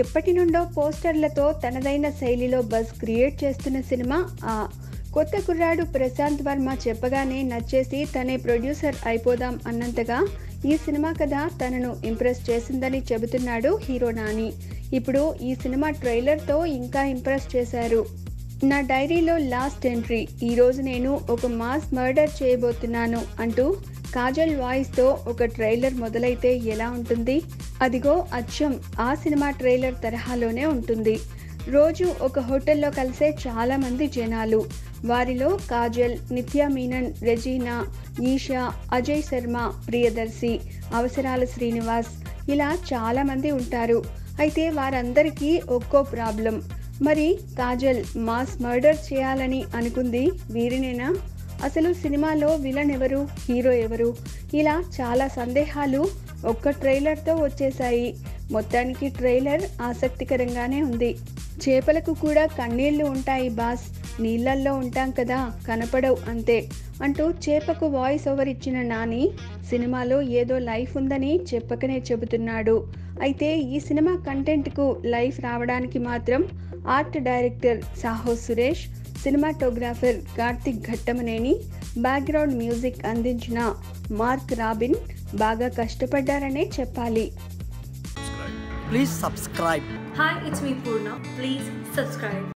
ఎప్పటి నుండో పోస్టర్లతో తనదైన శైలిలో బజ్ క్రియేట్ చేస్తున్న సినిమా ఆ కొత్త కుర్రాడు ప్రశాంత్ వర్మ చెప్పగానే నచ్చేసి తనే ప్రొడ్యూసర్ అయిపోదాం అన్నంతగా ఈ సినిమా కథ తనను ఇంప్రెస్ చేసిందని చెబుతున్నాడు హీరో నాని ఇప్పుడు ఈ సినిమా ట్రైలర్తో ఇంకా ఇంప్రెస్ చేశారు నా డైరీలో లాస్ట్ ఎంట్రీ ఈరోజు నేను ఒక మాస్ మర్డర్ చేయబోతున్నాను అంటూ కాజల్ వాయిస్తో ఒక ట్రైలర్ మొదలైతే ఎలా ఉంటుంది అదిగో అచ్చం ఆ సినిమా ట్రైలర్ తరహాలోనే ఉంటుంది రోజు ఒక హోటల్లో కలిసే చాలామంది జనాలు వారిలో కాజల్ నిత్యా మీనన్ రెజీనా ఈషా అజయ్ శర్మ ప్రియదర్శి అవసరాల శ్రీనివాస్ ఇలా చాలామంది ఉంటారు అయితే వారందరికీ ఒక్కో ప్రాబ్లం మరి కాజల్ మాస్ మర్డర్ చేయాలని అనుకుంది వీరినేనా అసలు సినిమాలో విలన్ ఎవరు హీరో ఎవరు ఇలా చాలా సందేహాలు ఒక్క ట్రైలర్తో వచ్చేసాయి మొత్తానికి ట్రైలర్ ఆసక్తికరంగానే ఉంది చేపలకు కూడా కన్నీళ్లు ఉంటాయి బాస్ నీళ్ళల్లో ఉంటాం కదా కనపడవు అంతే అంటూ చేపకు వాయిస్ ఓవర్ ఇచ్చిన నాని సినిమాలో ఏదో లైఫ్ ఉందని చెప్పకనే చెబుతున్నాడు అయితే ఈ సినిమా కంటెంట్కు లైఫ్ రావడానికి మాత్రం art director Saaho Suresh cinematographer Karthik Ghattamaneni background music అందించిన మార్క్ రాబిన్ బాగా కష్టపడ్డారనే చెప్పాలి Please subscribe. Hi, it's me Purna. Please subscribe.